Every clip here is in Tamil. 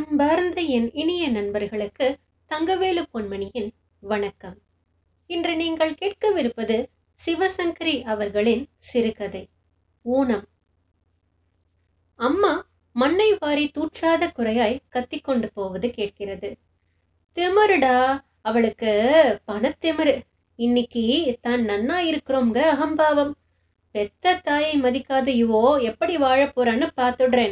அன்பார்ந்த என் இனிய நண்பர்களுக்கு தங்கவேலு பொன்மணியின் வணக்கம் இன்று நீங்கள் கேட்கவிருப்பது சிவசங்கரி அவர்களின் சிறுகதை ஊனம் அம்மா மண்ணை வாரி தூற்றாத குறையாய் கத்திக்கொண்டு போவது கேட்கிறது திமிருடா அவளுக்கு பணத்திமிரு இன்னைக்கு தான் நன்னா இருக்கிறோங்கிற அகம்பாவம் பெத்த தாயை மதிக்காத இவோ எப்படி வாழப் போறான்னு பார்த்துடுறேன்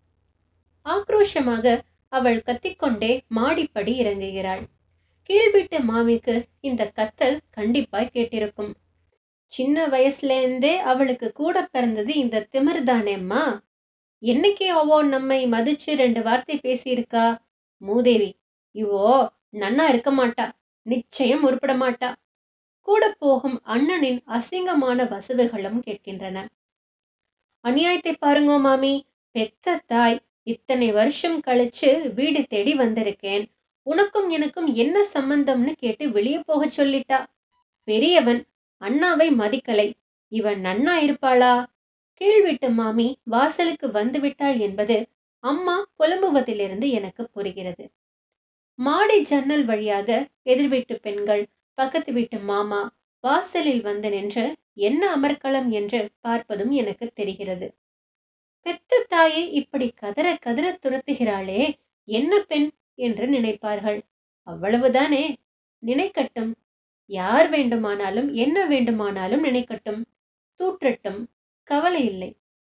ஆக்ரோஷமாக அவள் கத்திக்கொண்டே மாடிப்படி இறங்குகிறாள் கீழ்வீட்டு மாமிக்கு இந்த கத்தல் கண்டிப்பாய் கேட்டிருக்கும் சின்ன வயசுல இருந்தே அவளுக்கு கூட பிறந்தது இந்த திமிர் தானேம்மா என்னைக்கு அவோ நம்மை மதிச்சு ரெண்டு வார்த்தை பேசியிருக்கா மூதேவி இவோ நன்னா இருக்க மாட்டா நிச்சயம் உருப்பட மாட்டா கூட போகும் அண்ணனின் அசிங்கமான வசவுகளும் கேட்கின்றன அநியாயத்தை பாருங்கோ மாமி பெத்த தாய் இத்தனை வருஷம் கழிச்சு வீடு தேடி வந்திருக்கேன் உனக்கும் எனக்கும் என்ன சம்பந்தம்னு கேட்டு வெளியே போக சொல்லிட்டா பெரியவன் அண்ணாவை மதிக்கலை இவன் நன்னா இருப்பாளா கீழ்வீட்டு மாமி வாசலுக்கு வந்துவிட்டாள் என்பது அம்மா புலம்புவதிலிருந்து எனக்கு புரிகிறது மாடி ஜன்னல் வழியாக எதிர்வீட்டு பெண்கள் பக்கத்து வீட்டு மாமா வாசலில் வந்து நின்று என்ன அமர்க்களம் என்று பார்ப்பதும் எனக்கு தெரிகிறது பெத்த தாயை இப்படி கதற கதற துரத்துகிறாளே என்ன பெண் என்று நினைப்பார்கள் அவ்வளவுதானே நினைக்கட்டும் யார் வேண்டுமானாலும் என்ன வேண்டுமானாலும் நினைக்கட்டும் தூற்றட்டும் கவலை இல்லை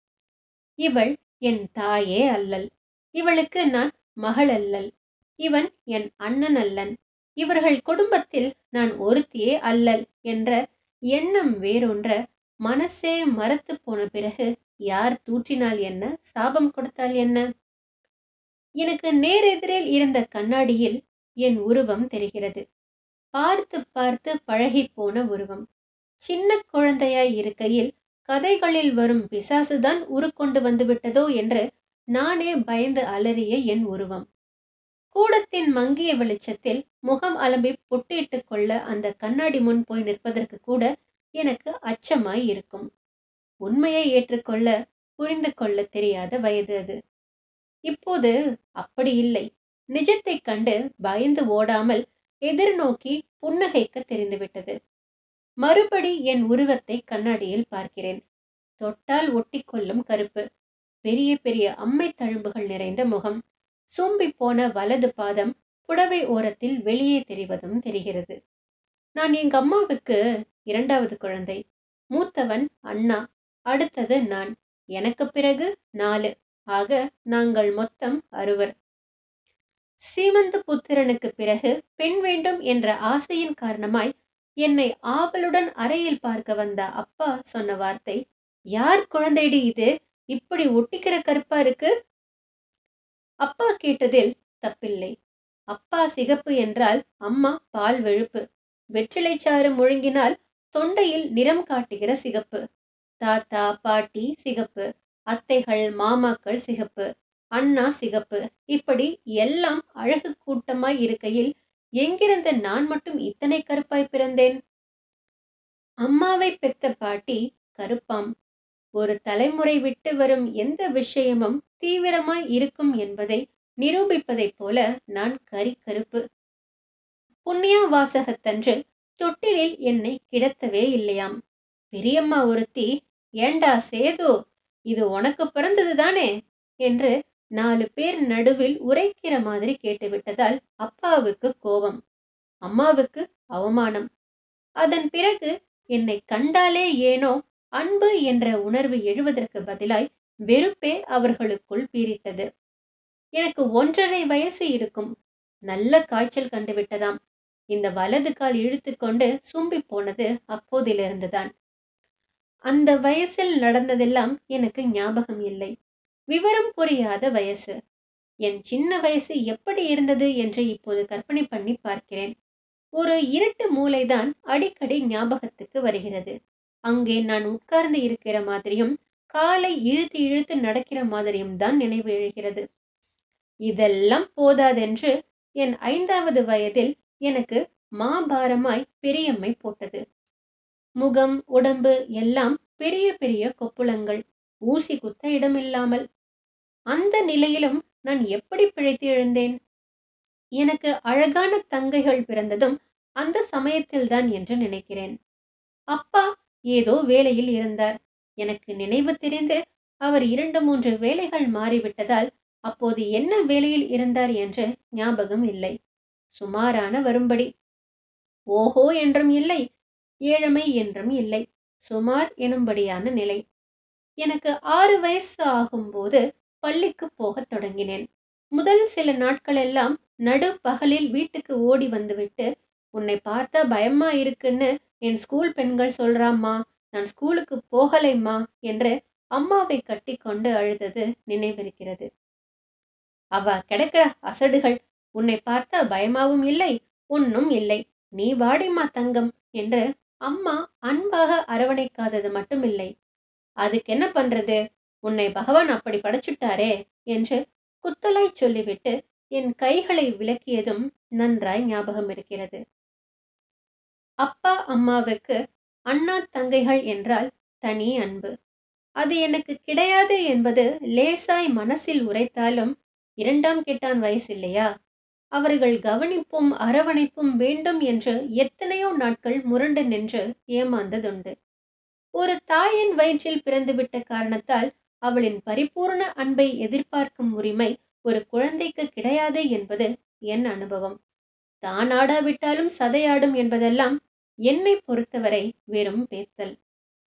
இவள் என் தாயே அல்லல் இவளுக்கு நான் மகள் அல்லல் இவன் என் அண்ணன் அல்லன் இவர்கள் குடும்பத்தில் நான் ஒருத்தியே அல்லல் என்ற எண்ணம் வேறொன்ற மனசே மரத்து போன பிறகு யார் தூற்றினால் என்ன சாபம் கொடுத்தால் என்ன எனக்கு நேரெதிரில் இருந்த கண்ணாடியில் என் உருவம் தெரிகிறது பார்த்து பார்த்து பழகி போன உருவம் சின்ன குழந்தையாய் இருக்கையில் கதைகளில் வரும் பிசாசுதான் உருக்கொண்டு வந்து விட்டதோ என்று நானே பயந்து அலறிய என் உருவம் கூடத்தின் மங்கிய வெளிச்சத்தில் முகம் அலம்பி பொட்டிட்டு கொள்ள அந்த கண்ணாடி முன் போய் நிற்பதற்கு கூட எனக்கு அச்சமாய் இருக்கும் உண்மையை ஏற்றுக்கொள்ள புரிந்து கொள்ள தெரியாத வயது அது இப்போது அப்படி இல்லை நிஜத்தைக் கண்டு பயந்து ஓடாமல் எதிர்நோக்கி புன்னகைக்க தெரிந்துவிட்டது மறுபடி என் உருவத்தை கண்ணாடியில் பார்க்கிறேன் தொட்டால் ஒட்டிக்கொள்ளும் கருப்பு பெரிய பெரிய அம்மை தழும்புகள் நிறைந்த முகம் சூம்பி போன வலது பாதம் புடவை ஓரத்தில் வெளியே தெரிவதும் தெரிகிறது நான் எங்க அம்மாவுக்கு இரண்டாவது குழந்தை மூத்தவன் அண்ணா அடுத்தது நான் எனக்கு பிறகு நாலு ஆக நாங்கள் மொத்தம் அறுவர் சீமந்த புத்திரனுக்கு பிறகு பெண் வேண்டும் என்ற ஆசையின் காரணமாய் என்னை ஆவலுடன் அறையில் பார்க்க வந்த அப்பா சொன்ன வார்த்தை யார் குழந்தைடி இது இப்படி ஒட்டிக்கிற கருப்பா இருக்கு அப்பா கேட்டதில் தப்பில்லை அப்பா சிகப்பு என்றால் அம்மா பால் வெழுப்பு வெற்றிலைச்சாறு முழுங்கினால் தொண்டையில் நிறம் காட்டுகிற சிகப்பு தாத்தா பாட்டி சிகப்பு அத்தைகள் மாமாக்கள் சிகப்பு அண்ணா சிகப்பு இப்படி எல்லாம் அழகு கூட்டமாய் இருக்கையில் எங்கிருந்து நான் மட்டும் இத்தனை கருப்பாய் பிறந்தேன் அம்மாவை பெத்த பாட்டி கருப்பாம் ஒரு தலைமுறை விட்டு வரும் எந்த விஷயமும் தீவிரமாய் இருக்கும் என்பதை நிரூபிப்பதைப் போல நான் கரி கருப்பு புண்ணியா வாசகத்தன்று தொட்டிலில் என்னை கிடத்தவே இல்லையாம் பெரியம்மா ஒருத்தி ஏண்டா சேது இது உனக்கு பிறந்தது தானே என்று நாலு பேர் நடுவில் உரைக்கிற மாதிரி கேட்டுவிட்டதால் அப்பாவுக்கு கோபம் அம்மாவுக்கு அவமானம் அதன் பிறகு என்னை கண்டாலே ஏனோ அன்பு என்ற உணர்வு எழுவதற்கு பதிலாய் வெறுப்பே அவர்களுக்குள் பீரிட்டது எனக்கு ஒன்றரை வயசு இருக்கும் நல்ல காய்ச்சல் கண்டுவிட்டதாம் இந்த வலது கால் இழுத்துக்கொண்டு சும்பி போனது அப்போதிலிருந்துதான் அந்த வயசில் நடந்ததெல்லாம் எனக்கு ஞாபகம் இல்லை விவரம் புரியாத வயசு என் சின்ன வயசு எப்படி இருந்தது என்று இப்போது கற்பனை பண்ணி பார்க்கிறேன் ஒரு இருட்டு மூளைதான் அடிக்கடி ஞாபகத்துக்கு வருகிறது அங்கே நான் உட்கார்ந்து இருக்கிற மாதிரியும் காலை இழுத்து இழுத்து நடக்கிற மாதிரியும் தான் நினைவு எழுகிறது இதெல்லாம் போதாதென்று என் ஐந்தாவது வயதில் எனக்கு மாபாரமாய் பெரியம்மை போட்டது முகம் உடம்பு எல்லாம் பெரிய பெரிய கொப்புளங்கள் ஊசி குத்த இடமில்லாமல் அந்த நிலையிலும் நான் எப்படி பிழைத்து எழுந்தேன் எனக்கு அழகான தங்கைகள் பிறந்ததும் அந்த சமயத்தில்தான் என்று நினைக்கிறேன் அப்பா ஏதோ வேலையில் இருந்தார் எனக்கு நினைவு தெரிந்து அவர் இரண்டு மூன்று வேலைகள் மாறிவிட்டதால் அப்போது என்ன வேலையில் இருந்தார் என்று ஞாபகம் இல்லை சுமாரான வரும்படி ஓஹோ என்றும் இல்லை ஏழமை என்றும் இல்லை சுமார் எனும்படியான நிலை எனக்கு ஆறு வயசு ஆகும்போது பள்ளிக்கு போகத் தொடங்கினேன் முதல் சில நாட்களெல்லாம் நடு பகலில் வீட்டுக்கு ஓடி வந்துவிட்டு உன்னை பார்த்தா பயமா இருக்குன்னு என் ஸ்கூல் பெண்கள் சொல்றாம்மா நான் ஸ்கூலுக்கு போகலைம்மா என்று அம்மாவை கட்டிக்கொண்டு அழுதது நினைவிருக்கிறது அவ கிடக்கிற அசடுகள் உன்னை பார்த்தா பயமாவும் இல்லை ஒன்னும் இல்லை நீ வாடிம்மா தங்கம் என்று அம்மா அன்பாக அரவணைக்காதது மட்டுமில்லை அதுக்கு என்ன பண்றது உன்னை பகவான் அப்படி படைச்சுட்டாரே என்று குத்தலாய் சொல்லிவிட்டு என் கைகளை விலக்கியதும் நன்றாய் ஞாபகம் இருக்கிறது அப்பா அம்மாவுக்கு அண்ணா தங்கைகள் என்றால் தனி அன்பு அது எனக்கு கிடையாது என்பது லேசாய் மனசில் உரைத்தாலும் இரண்டாம் கெட்டான் வயசு இல்லையா அவர்கள் கவனிப்பும் அரவணைப்பும் வேண்டும் என்று எத்தனையோ நாட்கள் முரண்டு நின்று ஏமாந்ததுண்டு ஒரு தாயின் வயிற்றில் பிறந்துவிட்ட காரணத்தால் அவளின் பரிபூர்ண அன்பை எதிர்பார்க்கும் உரிமை ஒரு குழந்தைக்கு கிடையாது என்பது என் அனுபவம் தான் ஆடாவிட்டாலும் சதையாடும் என்பதெல்லாம் என்னை பொறுத்தவரை வெறும் பேத்தல்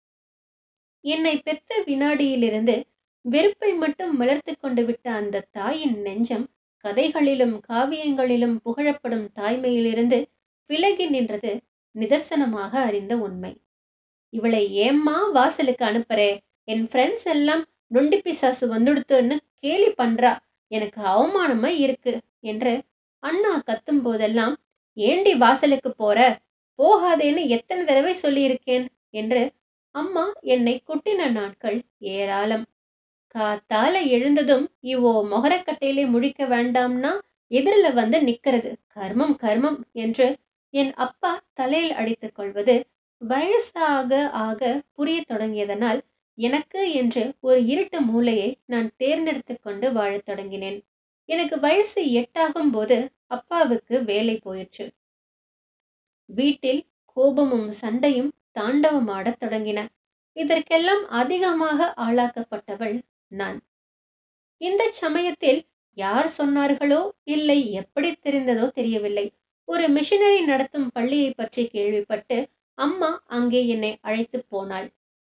என்னை பெத்த வினாடியிலிருந்து வெறுப்பை மட்டும் வளர்த்து கொண்டு விட்ட அந்த தாயின் நெஞ்சம் கதைகளிலும் காவியங்களிலும் புகழப்படும் தாய்மையிலிருந்து விலகி நின்றது நிதர்சனமாக அறிந்த உண்மை இவளை ஏம்மா வாசலுக்கு அனுப்புறே என் ஃப்ரெண்ட்ஸ் எல்லாம் நொண்டி பிசாசு வந்துடுத்துன்னு கேலி பண்றா எனக்கு அவமானமா இருக்கு என்று அண்ணா கத்தும் போதெல்லாம் ஏண்டி வாசலுக்கு போற போகாதேன்னு எத்தனை தடவை சொல்லியிருக்கேன் என்று அம்மா என்னை குட்டின நாட்கள் ஏராளம் காத்தால எழுந்ததும் இவோ மொகரக்கட்டையிலே முழிக்க வேண்டாம்னா எதிரில வந்து நிக்கிறது கர்மம் கர்மம் என்று என் அப்பா தலையில் அடித்துக் கொள்வது வயசாக ஆக புரியத் தொடங்கியதனால் எனக்கு என்று ஒரு இருட்டு மூலையை நான் தேர்ந்தெடுத்து கொண்டு வாழத் தொடங்கினேன் எனக்கு வயசு எட்டாகும் போது அப்பாவுக்கு வேலை போயிற்று வீட்டில் கோபமும் சண்டையும் தாண்டவமாடத் தொடங்கின இதற்கெல்லாம் அதிகமாக ஆளாக்கப்பட்டவள் நான் இந்த சமயத்தில் யார் சொன்னார்களோ இல்லை எப்படி தெரிந்ததோ தெரியவில்லை ஒரு மிஷனரி நடத்தும் பள்ளியை பற்றி கேள்விப்பட்டு அம்மா அங்கே என்னை அழைத்து போனாள்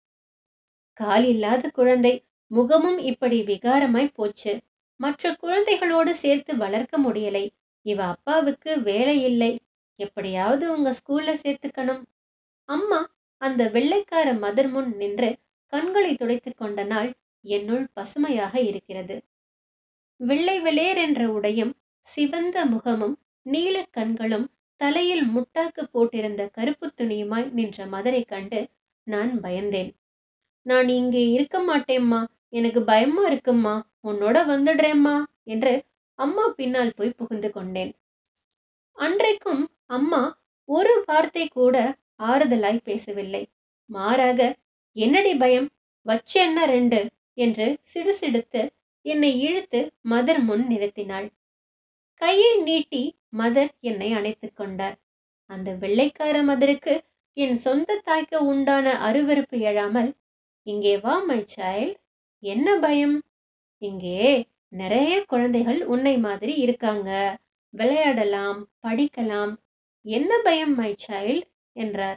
கால் இல்லாத குழந்தை முகமும் இப்படி விகாரமாய் போச்சு மற்ற குழந்தைகளோடு சேர்த்து வளர்க்க முடியலை இவ அப்பாவுக்கு வேலை இல்லை எப்படியாவது உங்க ஸ்கூல்ல சேர்த்துக்கணும் அம்மா அந்த வெள்ளைக்கார மதர் முன் நின்று கண்களை துடைத்து கொண்ட நாள் என்னுள் பசுமையாக இருக்கிறது வெள்ளை வெளேர் என்ற உடையும் சிவந்த முகமும் நீல கண்களும் தலையில் முட்டாக்கு போட்டிருந்த கருப்பு துணியுமாய் நின்ற மதரை கண்டு நான் பயந்தேன் நான் இங்கே இருக்க மாட்டேம்மா எனக்கு பயமா இருக்கும்மா உன்னோட வந்துடுறேம்மா என்று அம்மா பின்னால் போய் புகுந்து கொண்டேன் அன்றைக்கும் அம்மா ஒரு வார்த்தை கூட ஆறுதலாய் பேசவில்லை மாறாக என்னடி பயம் வச்சென்ன ரெண்டு என்று சிடுசிடுத்து என்னை இழுத்து மதர் முன் நிறுத்தினாள் கையை நீட்டி மதர் என்னை அணைத்துக் கொண்டார் அந்த வெள்ளைக்கார மதருக்கு என் சொந்த தாய்க்கு உண்டான அருவருப்பு எழாமல் இங்கே வா மை சைல்ட் என்ன பயம் இங்கே நிறைய குழந்தைகள் உன்னை மாதிரி இருக்காங்க விளையாடலாம் படிக்கலாம் என்ன பயம் மை சைல்ட் என்றார்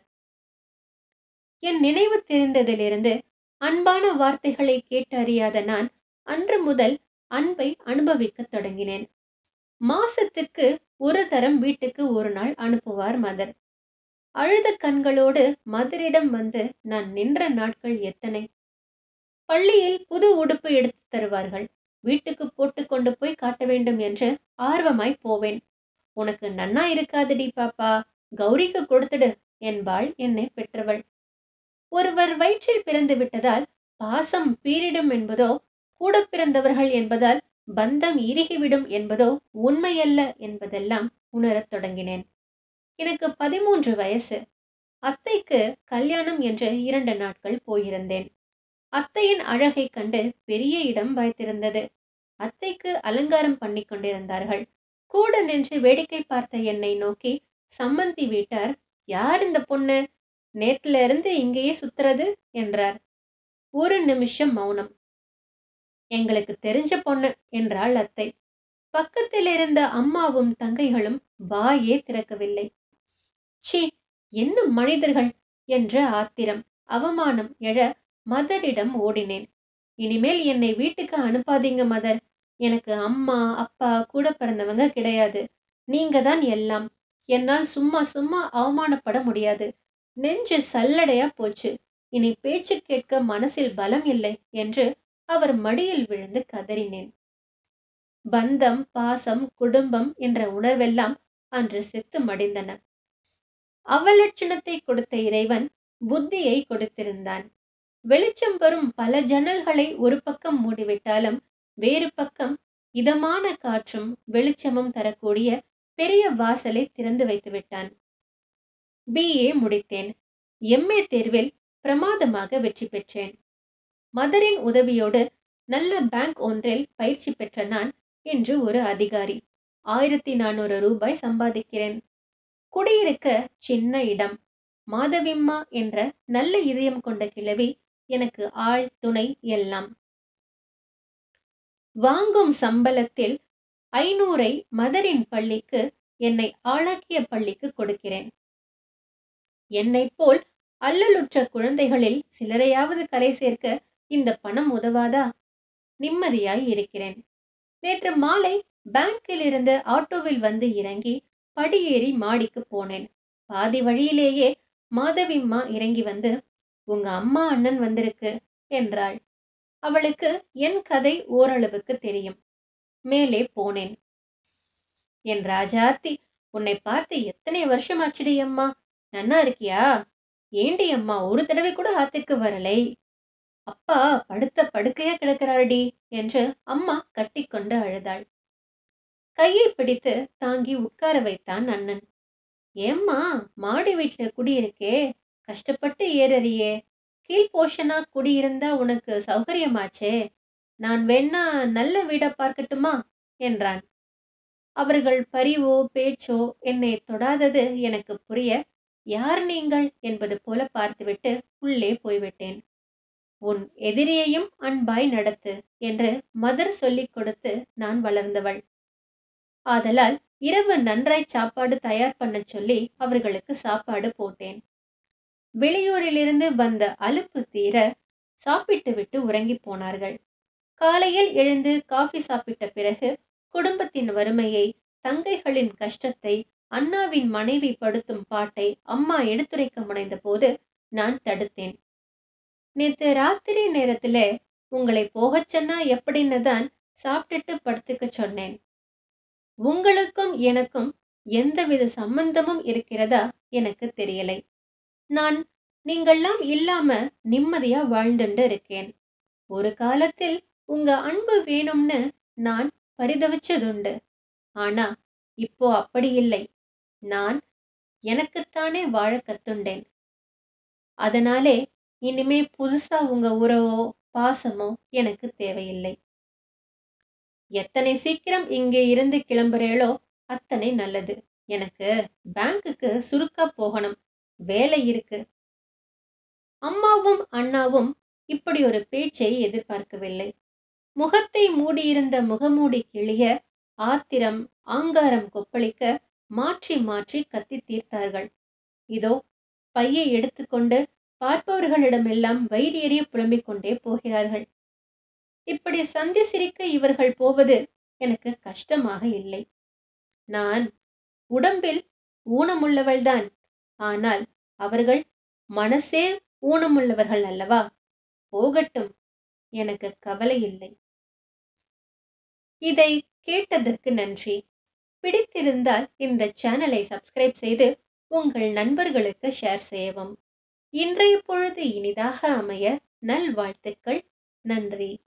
என் நினைவு தெரிந்ததிலிருந்து அன்பான வார்த்தைகளை கேட்டு அறியாத நான் அன்று முதல் அன்பை அனுபவிக்கத் தொடங்கினேன் மாசத்துக்கு ஒரு தரம் வீட்டுக்கு ஒரு நாள் அனுப்புவார் மதர் அழுத கண்களோடு மதரிடம் வந்து நான் நின்ற நாட்கள் எத்தனை பள்ளியில் புது உடுப்பு எடுத்து தருவார்கள் வீட்டுக்கு போட்டு கொண்டு போய் காட்ட வேண்டும் என்று ஆர்வமாய் போவேன் உனக்கு நன்னா இருக்காதுடி பாப்பா கௌரிக்கு கொடுத்துடு என்பாள் என்னை பெற்றவள் ஒருவர் வயிற்றில் பிறந்து விட்டதால் பாசம் பீரிடும் என்பதோ கூட பிறந்தவர்கள் என்பதால் பந்தம் இறுகிவிடும் என்பதோ உண்மையல்ல என்பதெல்லாம் உணரத் தொடங்கினேன் எனக்கு பதிமூன்று வயசு அத்தைக்கு கல்யாணம் என்று இரண்டு நாட்கள் போயிருந்தேன் அத்தையின் அழகை கண்டு பெரிய இடம் வாய்த்திருந்தது அத்தைக்கு அலங்காரம் பண்ணி கொண்டிருந்தார்கள் கூட நின்று வேடிக்கை பார்த்த என்னை நோக்கி சம்மந்தி வீட்டார் யார் இந்த பொண்ணு நேத்துல இருந்து இங்கேயே சுத்துறது என்றார் ஒரு நிமிஷம் மௌனம் எங்களுக்கு தெரிஞ்ச பொண்ணு என்றாள் அத்தை பக்கத்தில் இருந்த அம்மாவும் தங்கைகளும் வாயே திறக்கவில்லை சி என்ன மனிதர்கள் என்ற ஆத்திரம் அவமானம் எழ மதரிடம் ஓடினேன் இனிமேல் என்னை வீட்டுக்கு அனுப்பாதீங்க மதர் எனக்கு அம்மா அப்பா கூட பிறந்தவங்க கிடையாது நீங்க தான் எல்லாம் என்னால் சும்மா சும்மா அவமானப்பட முடியாது நெஞ்சு சல்லடையா போச்சு இனி பேச்சு கேட்க மனசில் பலம் இல்லை என்று அவர் மடியில் விழுந்து கதறினேன் பந்தம் பாசம் குடும்பம் என்ற உணர்வெல்லாம் அன்று செத்து மடிந்தன அவலட்சணத்தை கொடுத்த இறைவன் புத்தியை கொடுத்திருந்தான் வெளிச்சம் வரும் பல ஜன்னல்களை ஒரு பக்கம் மூடிவிட்டாலும் வேறு பக்கம் இதமான காற்றும் வெளிச்சமும் தரக்கூடிய பெரிய வாசலை திறந்து வைத்து விட்டான் பிஏ முடித்தேன் எம்ஏ தேர்வில் பிரமாதமாக வெற்றி பெற்றேன் மதரின் உதவியோடு நல்ல பேங்க் ஒன்றில் பயிற்சி பெற்ற நான் இன்று ஒரு அதிகாரி ஆயிரத்தி நானூறு ரூபாய் சம்பாதிக்கிறேன் குடியிருக்க சின்ன இடம் மாதவிம்மா என்ற நல்ல இதயம் கொண்ட கிழவி எனக்கு ஆள் துணை எல்லாம் வாங்கும் சம்பளத்தில் ஐநூறை மதரின் பள்ளிக்கு என்னை ஆளாக்கிய பள்ளிக்கு கொடுக்கிறேன் என்னைப் போல் அல்லலுற்ற குழந்தைகளில் சிலரையாவது கரை சேர்க்க இந்த பணம் உதவாதா நிம்மதியாய் இருக்கிறேன் நேற்று மாலை பேங்கில் இருந்து ஆட்டோவில் வந்து இறங்கி படியேறி மாடிக்கு போனேன் பாதி வழியிலேயே மாதவிம்மா இறங்கி வந்து உங்க அம்மா அண்ணன் வந்திருக்கு என்றாள் அவளுக்கு என் கதை ஓரளவுக்கு தெரியும் மேலே போனேன் என் ராஜாத்தி உன்னை பார்த்து எத்தனை வருஷம் ஆச்சுடி அம்மா நன்னா இருக்கியா ஏண்டி அம்மா ஒரு தடவை கூட ஆத்துக்கு வரலை அப்பா படுத்த படுக்கையா கிடக்கிறாரடி என்று அம்மா கட்டிக்கொண்டு அழுதாள் கையை பிடித்து தாங்கி உட்கார வைத்தான் அண்ணன் ஏம்மா மாடி வீட்டுல குடியிருக்கே கஷ்டப்பட்டு ஏறறியே கீழ் போஷனா குடியிருந்தா உனக்கு சௌகரியமாச்சே நான் வேணா நல்ல வீட பார்க்கட்டுமா என்றான் அவர்கள் பரிவோ பேச்சோ என்னை தொடாதது எனக்கு புரிய யார் நீங்கள் என்பது போல பார்த்துவிட்டு உள்ளே போய்விட்டேன் உன் எதிரியையும் அன்பாய் நடத்து என்று மதர் சொல்லிக் கொடுத்து நான் வளர்ந்தவள் ஆதலால் இரவு நன்றாய் சாப்பாடு தயார் பண்ண சொல்லி அவர்களுக்கு சாப்பாடு போட்டேன் வெளியூரிலிருந்து வந்த அலுப்பு தீர சாப்பிட்டு விட்டு உறங்கி போனார்கள் காலையில் எழுந்து காஃபி சாப்பிட்ட பிறகு குடும்பத்தின் வறுமையை தங்கைகளின் கஷ்டத்தை அண்ணாவின் மனைவி படுத்தும் பாட்டை அம்மா எடுத்துரைக்க முனைந்த போது நான் தடுத்தேன் நேத்து ராத்திரி நேரத்துல உங்களை போகச் சொன்னா எப்படின்னு தான் சாப்பிட்டுட்டு படுத்துக்க சொன்னேன் உங்களுக்கும் எனக்கும் எந்தவித சம்பந்தமும் இருக்கிறதா எனக்கு தெரியலை நான் நீங்கள்லாம் இல்லாம நிம்மதியா வாழ்ந்துண்டு இருக்கேன் ஒரு காலத்தில் உங்க அன்பு வேணும்னு நான் பரிதவிச்சதுண்டு ஆனா இப்போ அப்படி இல்லை நான் எனக்குத்தானே வாழ கத்துண்டேன் அதனாலே இனிமே புதுசா உங்க உறவோ பாசமோ எனக்கு தேவையில்லை எத்தனை சீக்கிரம் இங்கே இருந்து கிளம்புறேளோ அத்தனை நல்லது எனக்கு பேங்குக்கு சுருக்கா போகணும் வேலை இருக்கு அம்மாவும் அண்ணாவும் இப்படி ஒரு பேச்சை எதிர்பார்க்கவில்லை முகத்தை மூடியிருந்த முகமூடி கிளிய ஆத்திரம் ஆங்காரம் கொப்பளிக்க மாற்றி மாற்றி கத்தி தீர்த்தார்கள் இதோ பையை எடுத்துக்கொண்டு பார்ப்பவர்களிடமெல்லாம் வயிறு எறிய புலம்பிக் கொண்டே போகிறார்கள் இப்படி சந்தி சிரிக்க இவர்கள் போவது எனக்கு கஷ்டமாக இல்லை நான் உடம்பில் ஊனமுள்ளவள்தான் ஆனால் அவர்கள் மனசே ஊனமுள்ளவர்கள் அல்லவா போகட்டும் எனக்கு கவலை இல்லை இதை கேட்டதற்கு நன்றி பிடித்திருந்தால் இந்த சேனலை சப்ஸ்கிரைப் செய்து உங்கள் நண்பர்களுக்கு ஷேர் செய்யவும் இன்றைய பொழுது இனிதாக அமைய நல்வாழ்த்துக்கள் நன்றி